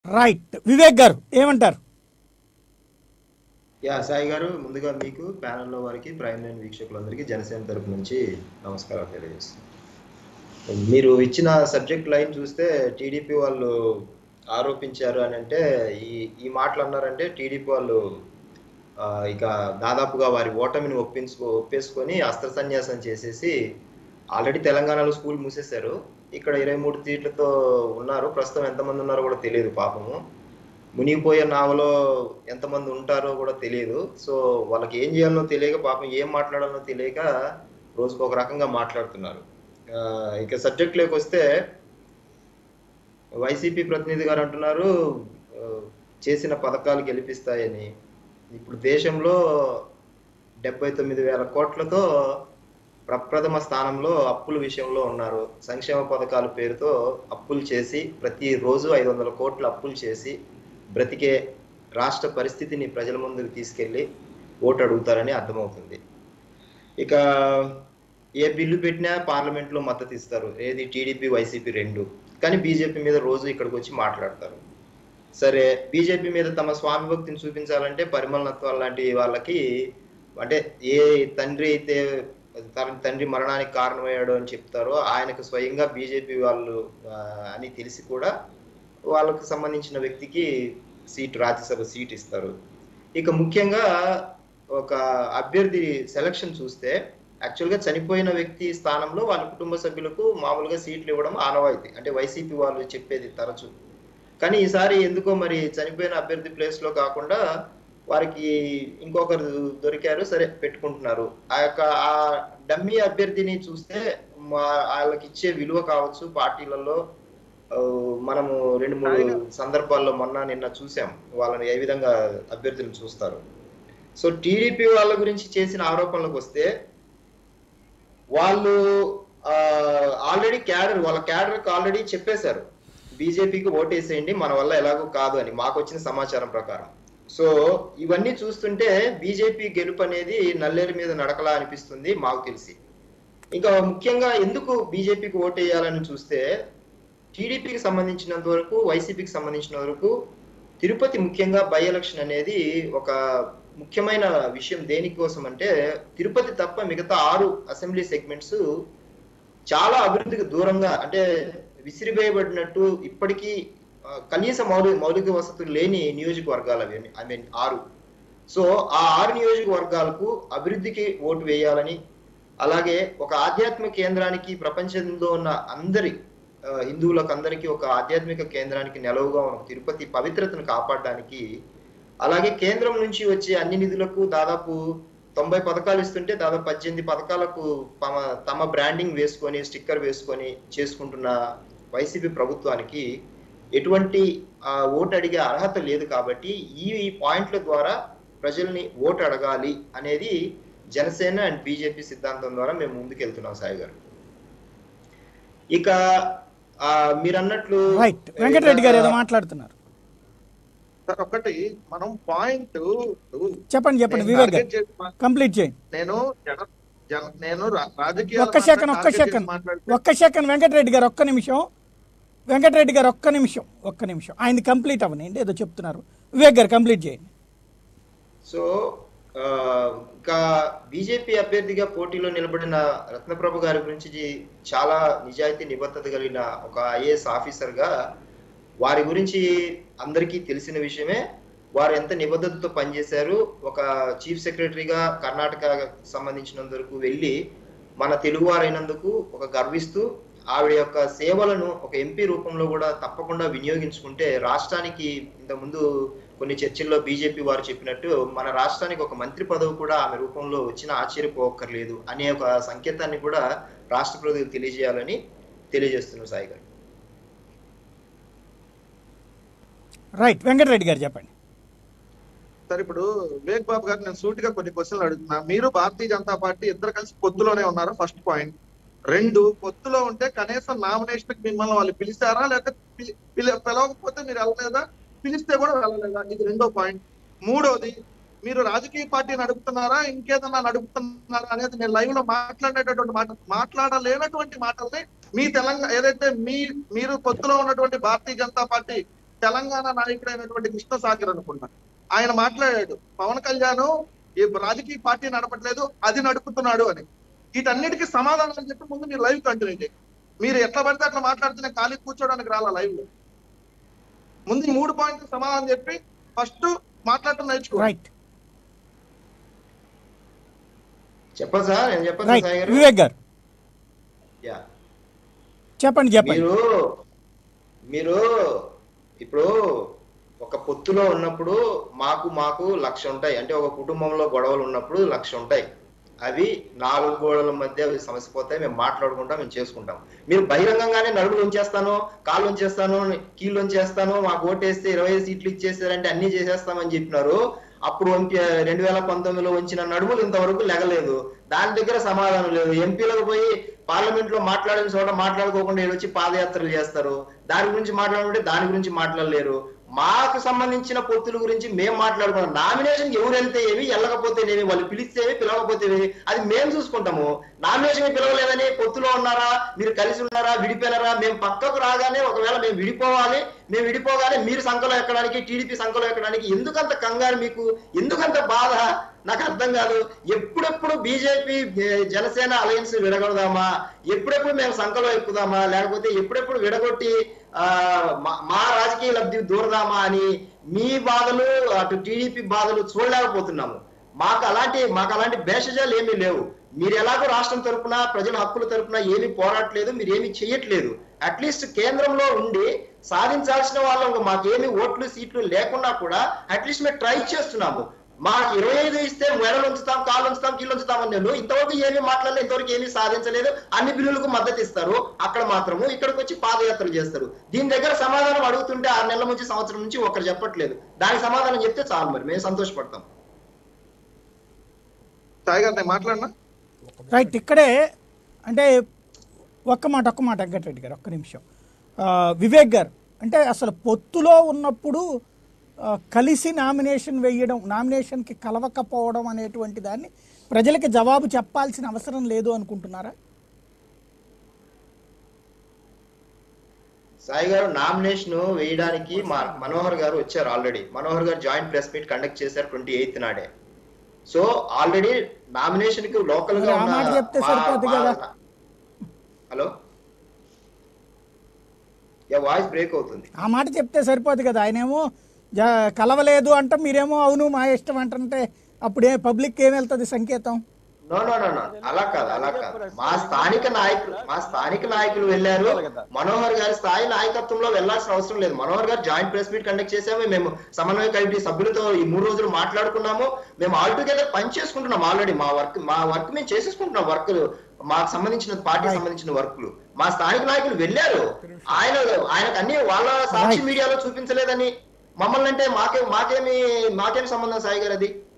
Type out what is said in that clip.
Right Vivek గారు ఏమంటారు yeah Sai గారు ముందుగా మీకు ప్యానెల్లో వారికి ప్రైమ్ లైన్ వీక్షకులందరికీ జనసేన తరపు నుంచి నమస్కారం తెలియజేస్తున్నాను మీరు ఇచ్చిన సబ్జెక్ట్ లైన్ చూస్తే టీడీపీ వాళ్ళు ఆరోపించారు అని అంటే ఈ ఈ మాటలు అన్నారంటే టీడీపీ వాళ్ళు ఆ, ఇక దాదాపుగా వారి ఓటమిని ఒప్పించుకో ఒప్పేసుకొని అస్త్ర సన్యాసం చేసేసి ఆల్రెడీ తెలంగాణలో స్కూల్ మూసేశారు ఇక్కడ ఇరవై మూడు సీట్లతో ఉన్నారు ప్రస్తుతం ఎంతమంది ఉన్నారో కూడా తెలియదు పాపము మునిగిపోయే నావలో ఎంతమంది ఉంటారో కూడా తెలియదు సో వాళ్ళకి ఏం చేయాలో తెలియక పాపం ఏం మాట్లాడాలో తెలియక రోజుకు ఒక రకంగా మాట్లాడుతున్నారు ఆ, ఇక సబ్జెక్ట్లోకి వస్తే వైసీపీ ప్రతినిధి గారు అంటున్నారు ఆ, చేసిన పథకాలు గెలిపిస్తాయని ఇప్పుడు దేశంలో డెబ్బై తొమ్మిది వేల కోట్లతో ప్రప్రథమ స్థానంలో అప్పుల విషయంలో ఉన్నారు సంక్షేమ పథకాల పేరుతో అప్పులు చేసి ప్రతిరోజు ఐదు వందల కోట్ల అప్పులు చేసి బ్రతికే రాష్ట్ర పరిస్థితిని ప్రజల ముందుకు తీసుకెళ్లి ఓటు అడుగుతారని అర్థమవుతుంది ఇక ఏ బిల్లు పెట్టినా పార్లమెంట్లో మద్దతు ఇస్తారు ఏది టీడీపీ వైసీపీ రెండు కానీ బీజేపీ మీద రోజు ఇక్కడికి వచ్చి మాట్లాడతారు సరే బీజేపీ మీద తమ స్వామి భక్తిని చూపించాలంటే పరిమళనత్వాలు లాంటి వాళ్ళకి అంటే ఏ తండ్రి అయితే తన తండ్రి మరణానికి కారణమయ్యాడు అని చెప్తారో ఆయనకు స్వయంగా బీజేపీ వాళ్ళు ఆ, అని తెలిసి కూడా వాళ్ళకు సంబంధించిన వ్యక్తికి సీట్ రాజ్యసభ సీట్ ఇస్తారు ఇక ముఖ్యంగా ఒక అభ్యర్థి సెలక్షన్ చూస్తే యాక్చువల్గా చనిపోయిన వ్యక్తి స్థానంలో వాళ్ళ కుటుంబ సభ్యులకు మామూలుగా సీట్లు ఇవ్వడం ఆనవాయితీ అంటే వైసీపీ వాళ్ళు చెప్పేది తరచు కానీ ఈసారి ఎందుకో మరి చనిపోయిన అభ్యర్థి ప్లేస్ లో కాకుండా వారికి ఇంకొకరు దొరికారు సరే పెట్టుకుంటున్నారు ఆ యొక్క ఆ డమ్మీ అభ్యర్థిని చూస్తే మా వాళ్ళకి ఇచ్చే విలువ కావచ్చు పార్టీలలో ఆ, మనము రెండు మూడు సందర్భాల్లో మొన్న నిన్న చూసాం వాళ్ళని ఏ విధంగా అభ్యర్థులను చూస్తారు సో టీడీపీ వాళ్ళ గురించి చేసిన ఆరోపణలకు వస్తే వాళ్ళు ఆల్రెడీ క్యాడర్ వాళ్ళ క్యాడర్కి ఆల్రెడీ చెప్పేశారు బీజేపీకి ఓటేసేయండి మన వల్ల ఎలాగో కాదు అని మాకు వచ్చిన సమాచారం ప్రకారం సో ఇవన్నీ చూస్తుంటే బీజేపీ గెలుపు అనేది నల్లేరు మీద నడకలా అనిపిస్తుంది మాకు తెలిసి ఇంకా ముఖ్యంగా ఎందుకు బీజేపీకి ఓటేయాలని చూస్తే టీడీపీకి సంబంధించినంత వరకు వైసీపీకి సంబంధించిన వరకు తిరుపతి ముఖ్యంగా బై ఎలక్షన్ అనేది ఒక ముఖ్యమైన విషయం దేనికోసం అంటే తిరుపతి తప్ప మిగతా ఆరు అసెంబ్లీ సెగ్మెంట్స్ చాలా అభివృద్ధికి దూరంగా అంటే విసిరివేయబడినట్టు ఇప్పటికీ ఆ, కనీస మౌలిక మౌలిక వసతులు లేని నియోజకవర్గాలు అవి ఐ మీన్ ఆరు సో ఆ ఆరు నియోజకవర్గాలకు అభివృద్ధికి ఓటు వేయాలని అలాగే ఒక ఆధ్యాత్మిక కేంద్రానికి ప్రపంచంలో ఉన్న అందరి ఆ, హిందువులకు అందరికీ ఒక ఆధ్యాత్మిక కేంద్రానికి నెలవుగా ఉన్న తిరుపతి పవిత్రతను కాపాడడానికి అలాగే కేంద్రం నుంచి వచ్చే అన్ని నిధులకు దాదాపు తొంభై పథకాలు ఇస్తుంటే దాదాపు పద్దెనిమిది పథకాలకు తమ తమ బ్రాండింగ్ వేసుకొని స్టిక్కర్ వేసుకొని చేసుకుంటున్న వైసీపీ ప్రభుత్వానికి ఎటువంటి ఆ, ఓటు అడిగే అర్హత లేదు కాబట్టి ఈ ఈ పాయింట్ల ద్వారా ప్రజల్ని ఓటు అడగాలి అనేది జనసేన అండ్ బీజేపీ సిద్ధాంతం ద్వారా మేము ముందుకెళ్తున్నాం సాయి గారు ఇక ఆ, మీరు అన్నట్లు రైట్ వెంకటరెడ్డి గారు ఏదో మాట్లాడుతున్నారు సార్ ఒకటి మనం పాయింట్ చెప్పండి చెప్పండి వివేక్ గారు కంప్లీట్ చేయండి నేను జన జన- నేను రా- రాజకీయ ఒక్క సెకండ్ ఒక్క సెకండ్ ఒక్క సెకండ్ వెంకటరెడ్డి గారు ఒక్క నిమిషం వెంకటరెడ్డి గారు ఒక్క నిమిషం ఒక్క నిమిషం ఆయనది కంప్లీట్ అవ్వనండి ఏదో చెప్తున్నారు వివేక్ గారు కంప్లీట్ చేయండి సో ఆ, ఇంకా బీజేపీ అభ్యర్థిగా పోటీలో నిలబడిన రత్నప్రభ గారి గురించి జీ- చాలా నిజాయితీ నిబద్ధత కలిగిన ఒక ఐఏఎస్ ఆఫీసర్ గా వారి గురించి అందరికీ తెలిసిన విషయమే వారు ఎంత నిబద్ధతతో పనిచేశారు ఒక చీఫ్ సెక్రటరీగా కర్ణాటక సంబంధించినంత వరకు వెళ్ళి మన తెలుగువారైనందుకు ఒక గర్విస్తూ ఆవిడ యొక్క సేవలను ఒక ఎంపీ రూపంలో కూడా తప్పకుండా వినియోగించుకుంటే రాష్ట్రానికి ఇంతకుముందు కొన్ని చర్చల్లో బీజేపీ వారు చెప్పినట్టు మన రాష్ట్రానికి ఒక మంత్రి పదవి కూడా ఆమె రూపంలో వచ్చిన ఆశ్చర్యపోక్కర్లేదు అనే ఒక సంకేతాన్ని కూడా రాష్ట్ర ప్రజలకు తెలియజేయాలని తెలియజేస్తున్నారు సాయి గారు రైట్ వెంకటరెడ్డి గారు చెప్పండి సార్ ఇప్పుడు వివేక్ బాబు గారు నేను సూటిగా కొన్ని క్వశ్చన్లు అడుగుతున్నా మీరు భారతీయ జనతా పార్టీ ఇద్దరు కలిసి పొత్తులోనే ఉన్నారు ఫస్ట్ పాయింట్ రెండు పొత్తులో ఉంటే కనీసం నామినేషన్ కి మిమ్మల్ని వాళ్ళు పిలిచారా లేకపోతే పిలి- పిల- పిలవకపోతే మీరు వెళ్ళలేదా పిలిస్తే కూడా వెళ్ళలేదా ఇది రెండో పాయింట్ మూడోది మీరు రాజకీయ పార్టీ నడుపుతున్నారా ఇంకేదన్నా నడుపుతున్నారా అనేది నేను లైవ్ లో మాట్లాడేటటువంటి మాట మాట్లాడలేనటువంటి మాటల్ని మీ తెలంగాణ ఏదైతే మీ మీరు పొత్తులో ఉన్నటువంటి భారతీయ జనతా పార్టీ తెలంగాణ నాయకుడైనటువంటి కృష్ణ సాగర్ అనుకున్నా ఆయన మాట్లాడాడు పవన్ కళ్యాణ్ ఈ రాజకీయ పార్టీ నడపట్లేదు అది నడుపుతున్నాడు అని వీటన్నిటికీ సమాధానం చెప్పి ముందు మీరు లైవ్ కంటిన్యూ చేయండి మీరు ఎట్లా పడితే అట్లా మాట్లాడితేనే ఖాళీ కూర్చోడానికి రాలా లైవ్ లో ముందు ఈ మూడు పాయింట్లు సమాధానం చెప్పి ఫస్ట్ మాట్లాడటం నేర్చుకో రైట్ చెప్పండి సార్ నేను చెప్పండి రైట్ సాయి గారు వివేక్ గారు యా చెప్పండి చెప్పండి మీరు మీరు ఇప్పుడు ఒక పొత్తులో ఉన్నప్పుడు మాకు మాకు లక్ష ఉంటాయి అంటే ఒక కుటుంబంలో గొడవలు ఉన్నప్పుడు లక్ష ఉంటాయి అవి నాలుగు గోడల మధ్య అవి సమస్య పోతాయి మేము మాట్లాడుకుంటాం మేము చేసుకుంటాం మీరు బహిరంగంగానే నడుములు ఉంచేస్తాను కాళ్ళు ఉంచేస్తాను కీళ్ళు ఉంచేస్తాను మాకు ఓటేస్తే ఇరవై ఐదు సీట్లు ఇచ్చేసారంటే అన్ని చేసేస్తామని చెప్పినారు అప్పుడు వంపి- రెండు వేల పంతొమ్మిదిలో ఉంచిన నడుములు ఇంతవరకు లెగలేదు దాని దగ్గర సమాధానం లేదు ఎంపీలకు పోయి పార్లమెంట్ లో మాట్లాడిన చోట మాట్లాడుకోకుండా ఈడ వచ్చి పాదయాత్రలు చేస్తారు దాని గురించి మాట్లాడుకుంటే దాని గురించి మాట్లాడలేరు మాకు సంబంధించిన పొత్తుల గురించి మేము మాట్లాడుకున్నాం నామినేషన్ ఎవరు వెళ్తే ఏమి వెళ్ళకపోతేనేమి వాళ్ళు పిలిస్తేవి పిలవకపోతేవి అది మేము చూసుకుంటాము నామినేషన్ పిలవలేదని పొత్తులో ఉన్నారా మీరు కలిసి ఉన్నారా విడిపోయినారా మేము పక్కకు రాగానే ఒకవేళ మేము విడిపోవాలి మేము విడిపోగానే మీరు సంఖలో ఎక్కడానికి టీడీపీ సంఖలో ఎక్కడానికి ఎందుకంత కంగారు మీకు ఎందుకంత బాధ నాకు అర్థం కాదు ఎప్పుడెప్పుడు బీజేపీ జనసేన అలయన్స్ విడగొడదామా ఎప్పుడెప్పుడు మేము సంఖలో ఎక్కుదామా లేకపోతే ఎప్పుడెప్పుడు విడగొట్టి ఆ మా- మా రాజకీయ లబ్ధి దూరదామా అని మీ బాధలు అటు టీడీపీ బాధలు చూడలేకపోతున్నాము మాకు అలాంటి మాకు అలాంటి భేషజాలు ఏమీ లేవు మీరు ఎలాగో రాష్ట్రం తరపున ప్రజల హక్కుల తరపున ఏమీ పోరాటలేదు మీరు ఏమీ చేయట్లేదు అట్లీస్ట్ కేంద్రంలో ఉండి సాధించాల్సిన వాళ్ళం మాకేమి ఓట్లు సీట్లు లేకున్నా కూడా అట్లీస్ట్ మేము ట్రై చేస్తున్నాము మా ఇరవై ఐదు ఇస్తే మెడలు ఉంచుతాం కాళ్ళు ఉంచుతాం కీళ్ళు ఉంచుతాం అన్నారు ఇంతవరకు ఏమీ మాట్లాడలేదు ఇంతవరకు ఏమీ సాధించలేదు అన్ని బిల్లులకు మద్దతు ఇస్తారు అక్కడ మాత్రము ఇక్కడికి వచ్చి పాదయాత్రలు చేస్తారు దీని దగ్గర సమాధానం అడుగుతుంటే ఆరు నెలల నుంచి సంవత్సరం నుంచి ఒకరు చెప్పట్లేదు దానికి సమాధానం చెప్తే చాలు మరి మేము సంతోషపడతాం సాయి గారు నేను మాట్లాడినా రైట్ ఇక్కడే అంటే ఒక్క మాట ఒక్క మాట వెంకటరెడ్డి గారు ఒక్క నిమిషం ఆ, వివేక్ గారు అంటే అసలు పొత్తులో ఉన్నప్పుడు ఆ, కలిసి నామినేషన్ వేయడం నామినేషన్కి కలవకపోవడం అనేటువంటి దాన్ని ప్రజలకి జవాబు చెప్పాల్సిన అవసరం లేదు అనుకుంటున్నారా సాయి గారు నామినేషన్ వేయడానికి మా మనోహర్ గారు వచ్చారు already Manohar garu joint press meet conduct చేశారు ట్వంటీ ఎయిత్ నాడే సో ఆల్రెడీ నామినేషన్ కి లోకల్ గా మరి ఆ ఉన్న మాట చెప్తే మా- సరిపోద్ది మా- కదా. హలో యా వాయిస్ బ్రేక్ అవుతుంది ఆ మాట చెప్తే సరిపోదు కదా ఆయనేమో జ కలవలేదు అంట మీరేమో అవును మా ఇష్టం అంటుంటే అప్పుడే పబ్లిక్ ఏం వెళ్తుంది సంకేతం నో నో నో నో అలా కాదు అలా కాదు మా స్థానిక నాయకులు మా స్థానిక నాయకులు వెళ్ళారు మనోహర్ గారి స్థాయి నాయకత్వంలో వెళ్లాల్సిన అవసరం లేదు Manohar garu joint press meet conduct చేసాము మేము సమన్వయ కమిటీ సభ్యులతో ఈ మూడు రోజులు మాట్లాడుకున్నాము మేము ఆల్ టుగెదర్ పని చేసుకుంటున్నాం ఆల్రెడీ మా వర్క్ మా వర్క్ మేము చేసేసుకుంటున్నాం వర్క్ మాకు సంబంధించిన పార్టీ సంబంధించిన వర్క్లు మా స్థానిక నాయకులు వెళ్ళారు ఆయన ఆయనకు అన్ని వాళ్ళ సాక్షి మీడియాలో చూపించలేదని మమ్మల్ని అంటే మాకే మాకేమి మాకేమి సంబంధం సాయి గారు అది